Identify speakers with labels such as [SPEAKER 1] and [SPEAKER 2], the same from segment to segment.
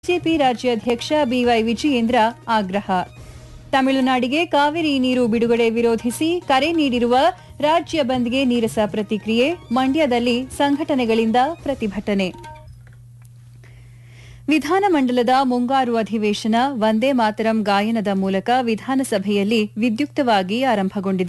[SPEAKER 1] BJP ರಾಜ್ಯಾಧ್ಯಕ್ಷ B Y Vijayendra ಆಗ್ರಹ ತಮಿಳುನಾಡಿಗೆ ಕಾವೇರಿ ನೀರು ಬಿಡುಗಡೆ ವಿರೋಧಿಸಿ ಕರೆ ನೀಡಿರುವ ರಾಜ್ಯ ಬಂದ್ಗೆ ನೀರಸ ಪ್ರತಿಕ್ರಿಯೆ ಮಂಡ್ಯದಲ್ಲಿ ಸಂಘಟನೆಗಳಿಂದ ಪ್ರತಿಭಟನೆ ವಿಧಾನಮಂಡಲದ ಮುಂಗಾರು ಅಧಿವೇಶನ ವಂದೇ ಮಾತರಂ ಗಾಯನದ ಮೂಲಕ ವಿಧಾನಸಭೆಯಲ್ಲಿ ವಿದ್ಯುಕ್ತವಾಗಿ ಆರಂಭಗೊಂಡಿದೆ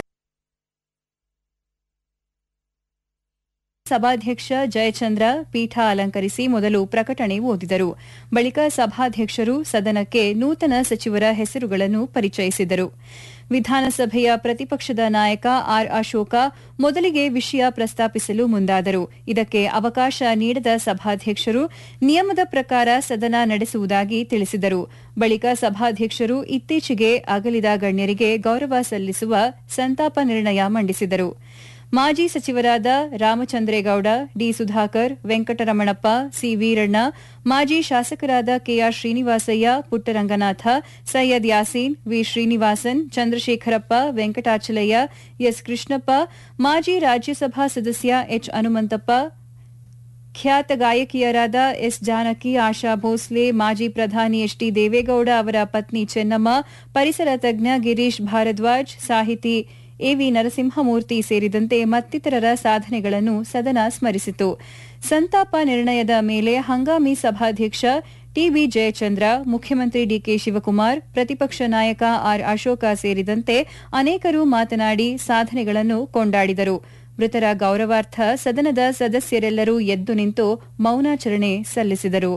[SPEAKER 1] ಸಭಾಧ್ಯಕ್ಷ ಜಯಚಂದ್ರ ಪೀಠ ಅಲಂಕರಿಸಿ ಮೊದಲು ಪ್ರಕಟಣೆ ಓದಿದರು ಬಳಿಕ ಸಭಾಧ್ಯಕ್ಷರು ಸದನಕ್ಕೆ ನೂತನ ಸಚಿವರ ಹೆಸರುಗಳನ್ನು ಪರಿಚಯಿಸಿದರು ವಿಧಾನಸಭೆಯ ಪ್ರತಿಪಕ್ಷದ ನಾಯಕ ಆರ್ ಅಶೋಕ ಮೊದಲಿಗೆ ವಿಷಯ ಪ್ರಸ್ತಾಪಿಸಲು ಮುಂದಾದರು ಇದಕ್ಕೆ ಅವಕಾಶ ನೀಡದ ಸಭಾಧ್ಯಕ್ಷರು ನಿಯಮದ ಪ್ರಕಾರ ಸದನ ನಡೆಸುವುದಾಗಿ ತಿಳಿಸಿದರು ಬಳಿಕ ಸಭಾಧ್ಯಕ್ಷರು ಇತ್ತೀಚೆಗೆ ಅಗಲಿದ ಗಣ್ಯರಿಗೆ ಗೌರವ ಸಲ್ಲಿಸುವ ಸಂತಾಪ ನಿರ್ಣಯ ಮಂಡಿಸಿದರು ಮಾಜಿ ಸಚಿವರಾದ ರಾಮಚಂದ್ರೇಗೌಡ ಡಿ ಸುಧಾಕರ್ ವೆಂಕಟರಮಣಪ್ಪ ಸಿ ವೀರಣ್ಣ ಮಾಜಿ ಶಾಸಕರಾದ KR Srinivasaiah Puttaranganatha Syed Yaseen V Srinivasan Chandrashekarappa Venkatachalaiah S Krishnappa ಮಾಜಿ ರಾಜ್ಯಸಭಾ ಸದಸ್ಯ ಎಚ್ ಹನುಮಂತಪ್ಪ ಖ್ಯಾತ ಗಾಯಕಿಯರಾದ ಎಸ್ ಜಾನಕಿ ಆಶಾ ಭೋಸ್ಲೆ ಮಾಜಿ ಪ್ರಧಾನಿ ಎಚ್ ಡಿ ದೇವೇಗೌಡ ಅವರ ಪತ್ನಿ ಚೆನ್ನಮ್ಮ ಪರಿಸರ ತಜ್ಞ ಗಿರೀಶ್ ಭಾರದ್ವಾಜ್ ಸಾಹಿತಿ ಎವಿ ನರಸಿಂಹಮೂರ್ತಿ ಸೇರಿದಂತೆ ಮತ್ತಿತರರ ಸಾಧನೆಗಳನ್ನು ಸದನ ಸ್ಮರಿಸಿತು ಸಂತಾಪ ನಿರ್ಣಯದ ಮೇಲೆ ಹಂಗಾಮಿ ಸಭಾಧ್ಯಕ್ಷ ಟಿಬಿ ಜಯಚಂದ್ರ ಮುಖ್ಯಮಂತ್ರಿ ಡಿಕೆ ಶಿವಕುಮಾರ್ ಪ್ರತಿಪಕ್ಷ ನಾಯಕ ಆರ್ ಅಶೋಕ ಸೇರಿದಂತೆ ಅನೇಕರು ಮಾತನಾಡಿ ಸಾಧನೆಗಳನ್ನು ಕೊಂಡಾಡಿದರು ಮೃತರ ಗೌರವಾರ್ಥ ಸದನದ ಸದಸ್ಯರೆಲ್ಲರೂ ಎದ್ದು ನಿಂತು ಮೌನಾಚರಣೆ ಸಲ್ಲಿಸಿದರು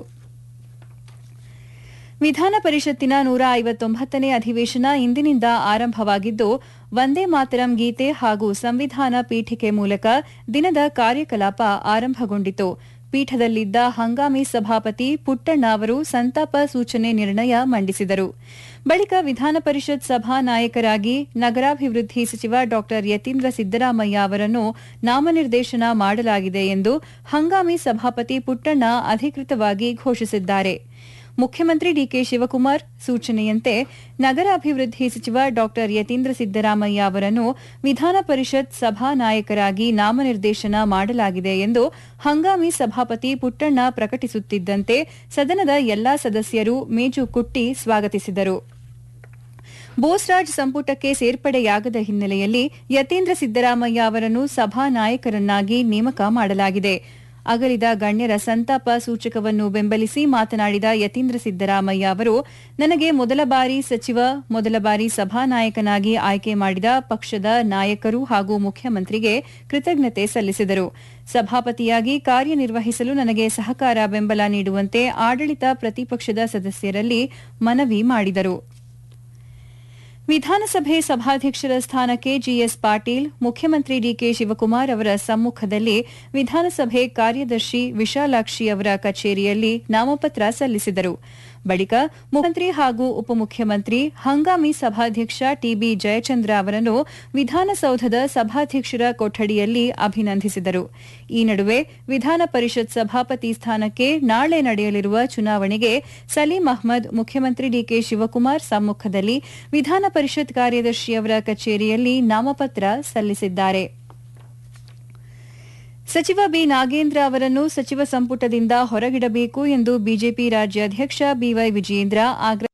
[SPEAKER 1] ವಿಧಾನ ಪರಿಷತ್ತಿನ ನೂರ ಐವತ್ತೊಂಬತ್ತನೇ ಅಧಿವೇಶನ ಇಂದಿನಿಂದ ಆರಂಭವಾಗಿದ್ದು ವಂದೇ ಮಾತರಂ ಗೀತೆ ಹಾಗೂ ಸಂವಿಧಾನ ಪೀಠಿಕೆ ಮೂಲಕ ದಿನದ ಕಾರ್ಯಕಲಾಪ ಆರಂಭಗೊಂಡಿತು ಪೀಠದಲ್ಲಿದ್ದ ಹಂಗಾಮಿ ಸಭಾಪತಿ ಪುಟ್ಟಣ್ಣ ಅವರು ಸಂತಾಪ ಸೂಚನೆ ನಿರ್ಣಯ ಮಂಡಿಸಿದರು ಬಳಿಕ ವಿಧಾನ ಪರಿಷತ್ ಸಭಾ ನಾಯಕರಾಗಿ ನಗರಾಭಿವೃದ್ಧಿ ಸಚಿವ ಡಾ ಯತೀಂದ್ರ ಸಿದ್ದರಾಮಯ್ಯ ಅವರನ್ನು ನಾಮನಿರ್ದೇಶನ ಮಾಡಲಾಗಿದೆ ಎಂದು ಹಂಗಾಮಿ ಸಭಾಪತಿ ಪುಟ್ಟಣ್ಣ ಅಧಿಕೃತವಾಗಿ ಘೋಷಿಸಿದ್ದಾರೆ ಮುಖ್ಯಮಂತ್ರಿ ಡಿಕೆ ಶಿವಕುಮಾರ್ ಸೂಚನೆಯಂತೆ ನಗರಾಭಿವೃದ್ಧಿ ಸಚಿವ ಡಾ ಯತೀಂದ್ರ ಸಿದ್ದರಾಮಯ್ಯ ಅವರನ್ನು ವಿಧಾನ ಪರಿಷತ್ ಸಭಾ ನಾಯಕರಾಗಿ ನಾಮನಿರ್ದೇಶನ ಮಾಡಲಾಗಿದೆ ಎಂದು ಹಂಗಾಮಿ ಸಭಾಪತಿ ಪುಟ್ಟಣ್ಣ ಪ್ರಕಟಿಸುತ್ತಿದ್ದಂತೆ ಸದನದ ಎಲ್ಲಾ ಸದಸ್ಯರು ಮೇಜು ಕುಟ್ಟಿ ಸ್ವಾಗತಿಸಿದರು ಬೋಸ್ರಾಜ್ ಸಂಪುಟಕ್ಕೆ ಸೇರ್ಪಡೆಯಾಗದ ಹಿನ್ನೆಲೆಯಲ್ಲಿ ಯತೀಂದ್ರ ಸಿದ್ದರಾಮಯ್ಯ ಅವರನ್ನು ಸಭಾ ನಾಯಕರನ್ನಾಗಿ ನೇಮಕ ಮಾಡಲಾಗಿದೆ ಅಗಲಿದ ಗಣ್ಯರ ಸಂತಾಪ ಸೂಚಕವನ್ನು ಬೆಂಬಲಿಸಿ ಮಾತನಾಡಿದ ಯತೀಂದ್ರ ಸಿದ್ದರಾಮಯ್ಯ ಅವರು ನನಗೆ ಮೊದಲ ಬಾರಿ ಸಚಿವ ಮೊದಲ ಬಾರಿ ಸಭಾನಾಯಕನಾಗಿ ಆಯ್ಕೆ ಮಾಡಿದ ಪಕ್ಷದ ನಾಯಕರು ಹಾಗೂ ಮುಖ್ಯಮಂತ್ರಿಗೆ ಕೃತಜ್ಞತೆ ಸಲ್ಲಿಸಿದರು ಸಭಾಪತಿಯಾಗಿ ಕಾರ್ಯನಿರ್ವಹಿಸಲು ನನಗೆ ಸಹಕಾರ ಬೆಂಬಲ ನೀಡುವಂತೆ ಆಡಳಿತ ಪ್ರತಿಪಕ್ಷದ ಸದಸ್ಯರಲ್ಲಿ ಮನವಿ ಮಾಡಿದರು ವಿಧಾನಸಭೆ ಸಭಾಧ್ಯಕ್ಷರ ಸ್ಥಾನಕ್ಕೆ ಜಿಎಸ್ ಪಾಟೀಲ್ ಮುಖ್ಯಮಂತ್ರಿ ಡಿಕೆ ಶಿವಕುಮಾರ್ ಅವರ ಸಮ್ಮುಖದಲ್ಲಿ ವಿಧಾನಸಭೆ ಕಾರ್ಯದರ್ಶಿ ವಿಶಾಲಾಕ್ಷಿ ಅವರ ಕಚೇರಿಯಲ್ಲಿ ನಾಮಪತ್ರ ಸಲ್ಲಿಸಿದರು ಬಳಿಕ ಮುಖ್ಯಮಂತ್ರಿ ಹಾಗೂ ಉಪಮುಖ್ಯಮಂತ್ರಿ ಹಂಗಾಮಿ ಸಭಾಧ್ಯಕ್ಷ ಟಿಬಿ ಜಯಚಂದ್ರ ಅವರನ್ನು ವಿಧಾನಸೌಧದ ಸಭಾಧ್ಯಕ್ಷರ ಕೊಠಡಿಯಲ್ಲಿ ಅಭಿನಂದಿಸಿದರು ಈ ನಡುವೆ ವಿಧಾನ ಪರಿಷತ್ ಸಭಾಪತಿ ಸ್ಥಾನಕ್ಕೆ ನಾಳೆ ನಡೆಯಲಿರುವ ಚುನಾವಣೆಗೆ ಸಲೀಂ ಅಹ್ಮದ್ ಮುಖ್ಯಮಂತ್ರಿ ಡಿಕೆ ಶಿವಕುಮಾರ್ ಸಮ್ಮುಖದಲ್ಲಿ ವಿಧಾನ ಪರಿಷತ್ ಕಾರ್ಯದರ್ಶಿಯವರ ಕಚೇರಿಯಲ್ಲಿ ನಾಮಪತ್ರ ಸಲ್ಲಿಸಿದ್ದಾರೆ ಸಚಿವ ಬಿ ನಾಗೇಂದ್ರ ಅವರನ್ನು ಸಚಿವ ಸಂಪುಟದಿಂದ ಹೊರಗಿಡಬೇಕು ಎಂದು ಬಿಜೆಪಿ ರಾಜ್ಯಾಧ್ಯಕ್ಷ ಬಿವೈ ವಿಜಯೇಂದ್ರ ಆಗ್ರಹ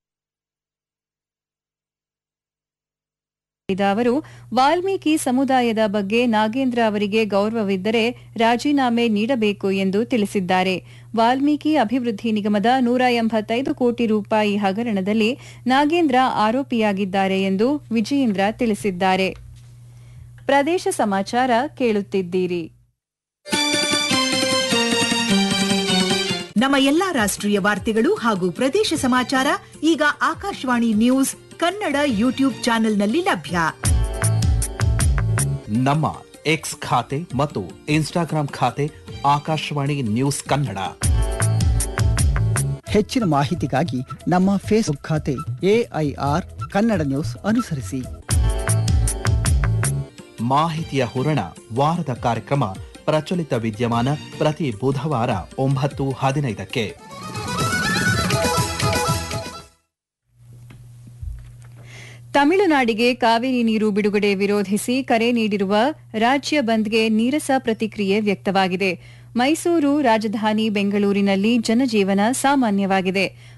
[SPEAKER 1] ಅವರು ವಾಲ್ಮೀಕಿ ಸಮುದಾಯದ ಬಗ್ಗೆ ನಾಗೇಂದ್ರ ಅವರಿಗೆ ಗೌರವವಿದ್ದರೆ ರಾಜೀನಾಮೆ ನೀಡಬೇಕು ಎಂದು ತಿಳಿಸಿದ್ದಾರೆ ವಾಲ್ಮೀಕಿ ಅಭಿವೃದ್ಧಿ ನಿಗಮದ ನೂರ ಎಂಬತ್ತೈದು ಕೋಟಿ ರೂಪಾಯಿ ಹಗರಣದಲ್ಲಿ ನಾಗೇಂದ್ರ ಆರೋಪಿಯಾಗಿದ್ದಾರೆ ಎಂದು ವಿಜಯೇಂದ್ರ ತಿಳಿಸಿದ್ದಾರೆ ಪ್ರದೇಶ ಸಮಾಚಾರ ಕೇಳುತ್ತಿದ್ದೀರಿ
[SPEAKER 2] ನಮ್ಮ ಎಲ್ಲಾ ರಾಷ್ಟ್ರೀಯ ವಾರ್ತೆಗಳು ಹಾಗೂ ಪ್ರದೇಶ ಸಮಾಚಾರ ಈಗ ಆಕಾಶವಾಣಿ ನ್ಯೂಸ್ ಕನ್ನಡ ಯೂಟ್ಯೂಬ್ ಚಾನೆಲ್ನಲ್ಲಿ ಲಭ್ಯ
[SPEAKER 3] ನಮ್ಮ ಎಕ್ಸ್ ಖಾತೆ ಮತ್ತು ಇನ್ಸ್ಟಾಗ್ರಾಂ ಖಾತೆ ಆಕಾಶವಾಣಿ ನ್ಯೂಸ್ ಕನ್ನಡ
[SPEAKER 4] ಹೆಚ್ಚಿನ ಮಾಹಿತಿಗಾಗಿ ನಮ್ಮ ಫೇಸ್ಬುಕ್ ಖಾತೆ ಎಐಆರ್ ಕನ್ನಡ ನ್ಯೂಸ್ ಅನುಸರಿಸಿ
[SPEAKER 3] ಮಾಹಿತಿಯ ಹೂರಣ ವಾರದ ಕಾರ್ಯಕ್ರಮ ಪ್ರಚಲಿತ ವಿದ್ಯಮಾನ ಪ್ರತಿ ಬುಧವಾರ ಒಂಬತ್ತು ಹದಿನೈದಕ್ಕೆ
[SPEAKER 1] ತಮಿಳುನಾಡಿಗೆ ಕಾವೇರಿ ನೀರು ಬಿಡುಗಡೆ ವಿರೋಧಿಸಿ ಕರೆ ನೀಡಿರುವ ರಾಜ್ಯ ಬಂದ್ಗೆ ನೀರಸ ಪ್ರತಿಕ್ರಿಯೆ ವ್ಯಕ್ತವಾಗಿದೆ ಮೈಸೂರು ರಾಜಧಾನಿ ಬೆಂಗಳೂರಿನಲ್ಲಿ ಜನಜೀವನ ಸಾಮಾನ್ಯವಾಗಿದೆ